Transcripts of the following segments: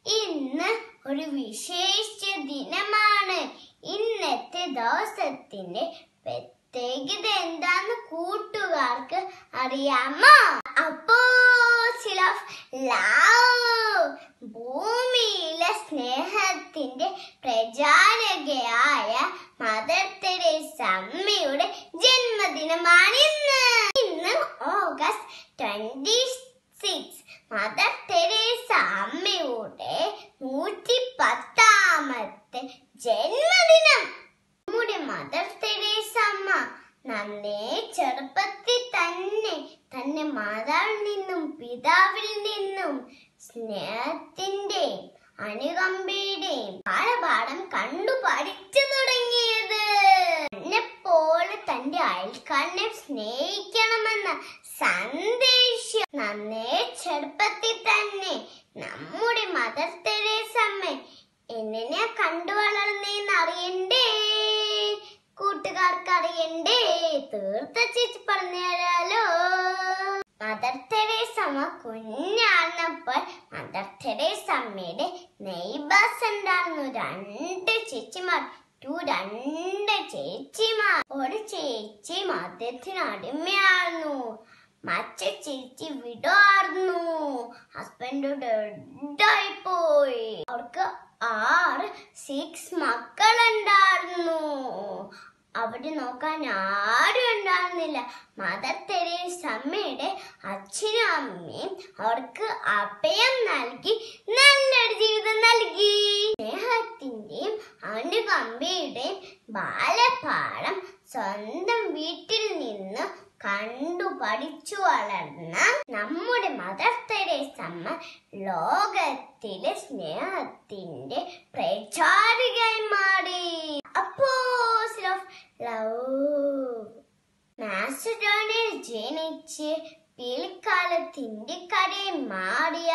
ഇന്ന് ഒരു വിശേഷ ദിനമാണ് ഇന്നത്തെ ദിവസത്തിന്റെ പ്രത്യേകത എന്താന്ന് കൂട്ടുകാർക്ക് അറിയാമോ അപ്പോ ലവ് ഭൂമിയിലെ സ്നേഹത്തിന്റെ പ്രചാരകയായ മദർ തെരേസ അമ്മയുടെ ജന്മദിനമാണ് ഇന്ന് ഇന്ന് August twenty six Mother Teresa അമ്മയുടെ നൂറ്റി പത്താമത്തെ ജന്മദിനം നമ്മുടെ മദർ തെരേസ അമ്മ നന്നേ ചെറുപ്പത്തിൽ തന്നെ തന്റെ മാതാവിൽ നിന്നും പിതാവിൽ നിന്നും സ്നേഹത്തിന്റെയും അനുകമ്പയുടെയും പാഠപാഠം കണ്ടു പഠിച്ചു തുടങ്ങിയത് എന്നെ പോലെ തന്റെ അയൽക്കാരനെ സ്നേഹിക്കണമെന്ന സന്ദേശം നന്നേ ചെറുപ്പത്തിൽ തന്നെ നമ്മുടെ മദർ തെരേസ അമ്മ എന്നെയാ കണ്ടു വളർന്നേന്ന് അറിയണ്ടേ കൂട്ടുകാർക്ക് അറിയണ്ടേ തീർത്ത ചേച്ചി പറഞ്ഞുതരാലോ മദർ തെരേസ അമ്മ കുഞ്ഞായിരുന്നപ്പോൾ മദർ തെരേസ അമ്മയുടെ നെയ്ബേഴ്സ് ഉണ്ടായിരുന്നു രണ്ട് ചേച്ചിമാർ ടു രണ്ട് ചേച്ചിമാർ ഒരു ചേച്ചി മദ്യത്തിന് അടിമയായിരുന്നു മറ്റേ ചേച്ചി വിടായിരുന്നു ഹസ്ബൻഡ് ഡെഡായി പോയി അവർക്ക് ആറ് സിക്സ് മക്കളുണ്ടായിരുന്നു അവിടെ നോക്കാൻ ആരും ഉണ്ടായിരുന്നില്ല മദർ തെരേസ അമ്മയുടെ അച്ഛനും അമ്മയും അവർക്ക് അഭയം നൽകി നല്ലൊരു ജീവിതം നൽകി സ്നേഹത്തിന്റെയും അനുകമ്പയുടെയും ബാലപാഠം സ്വന്തം വീട്ടിൽ നിന്ന് കണ്ടു പഠിച്ചു വളർന്ന നമ്മുടെ മദർ തെരേസ അമ്മ ലോകത്തിലെ സ്നേഹത്തിന്റെ പ്രചാരികയായി മാറി അപ്പോസിൽ ഓഫ് ലവ് മാസഡോണിൽ ജനിച്ച് പിൽക്കാലത്ത് ഇന്ത്യക്കാരെ മാറിയ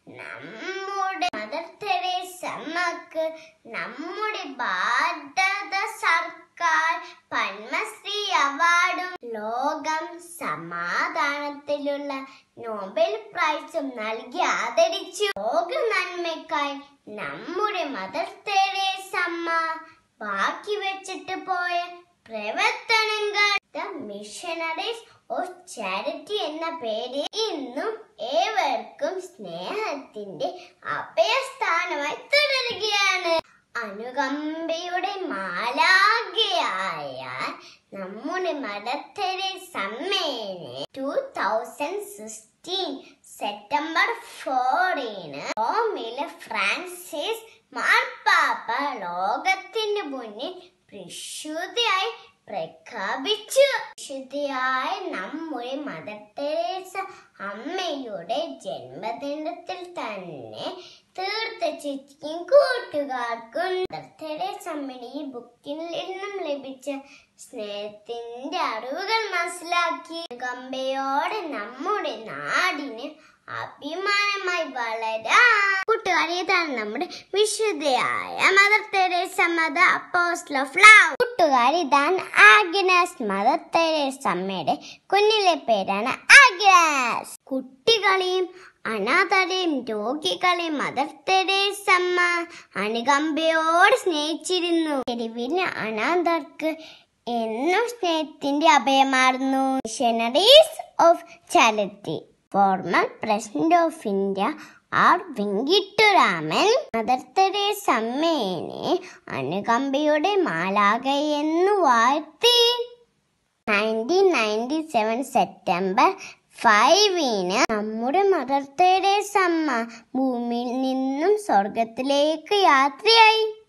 നമ്മുടെ മദർ തെരേസ അമ്മക്ക് നമ്മുടെ ഭാരത സർക്കാർ പത്മശ്രീ അവാർഡും ലോകം സമാധാനത്തിലുള്ള നോബൽ പ്രൈസും നൽകി ആദരിച്ചു ലോക നന്മയ്ക്കായി നമ്മുടെ മദർ തെരേസ അമ്മ ബാക്കി വെച്ചിട്ട് പോയ പ്രവർത്തനങ്ങൾ ദ മിഷണറീസ് ഓഫ് ചാരിറ്റി എന്ന പേര് ഇന്നും ഏവർക്കും സ്നേഹത്തിന്റെ അഭയസ്ഥാനമായി തുടരുകയാണ് അനുകമ്പയുടെ മാലാകയായ നമ്മുടെ മദത്തരെ സമ്മേനെ ടൂ തൗസൻഡ് സിക്സ്റ്റീൻ സെപ്റ്റംബർ ഫോറിന് റോമിലെ ഫ്രാൻസിസ് മാർപ്പാപ്പ ലോകത്തിന് മുന്നിൽ വിശുദ്ധിയായി പ്രഖ്യാപിച്ചു വിശുദ്ധിയായ നമ്മുടെ മദർ തെരേസ അമ്മയുടെ ജന്മദിനത്തിൽ തന്നെ തീർത്ത ചേച്ചിക്കും കൂട്ടുകാർക്കും മദർ തെരേസ അമ്മയുടെ ഈ ബുക്കിൽ നിന്നും ലഭിച്ച സ്നേഹത്തിന്റെ അറിവുകൾ മനസ്സിലാക്കി ഗംഭയോടെ നമ്മുടെ നാടിന് അഭിമാനമായി വളരാം കൂട്ടുകാരി ഇതാണ് നമ്മുടെ വിശുദ്ധയായ Mother Teresa Mother apostle of love കൂട്ടുകാരി ഇതാണ് ആഗ്നസ് മദർ തെരേസ അമ്മയുടെ കുഞ്ഞിലെ പേരാണ് ആഗ്നസ് കുട്ടികളെയും അനാഥരെയും രോഗികളെയും മദർ തെരേസ അമ്മ അനുകമ്പയോട് സ്നേഹിച്ചിരുന്നു തെരുവിലെ അനാഥർക്ക് എന്നും സ്നേഹത്തിന്റെ അഭയമായിരുന്നു Missionaries of Charity former president of India R Venkataraman Mother Teresa അമ്മേനെ അനുകമ്പയുടെ മാലാകയെന്നു വാഴ്ത്തി നയൻറ്റീൻ നയൻറ്റി സെവൻ സെപ്റ്റംബർ ഫൈവിന് നമ്മുടെ മദർ തെരേസ അമ്മ ഭൂമിയിൽ നിന്നും സ്വർഗത്തിലേക്ക് യാത്രയായി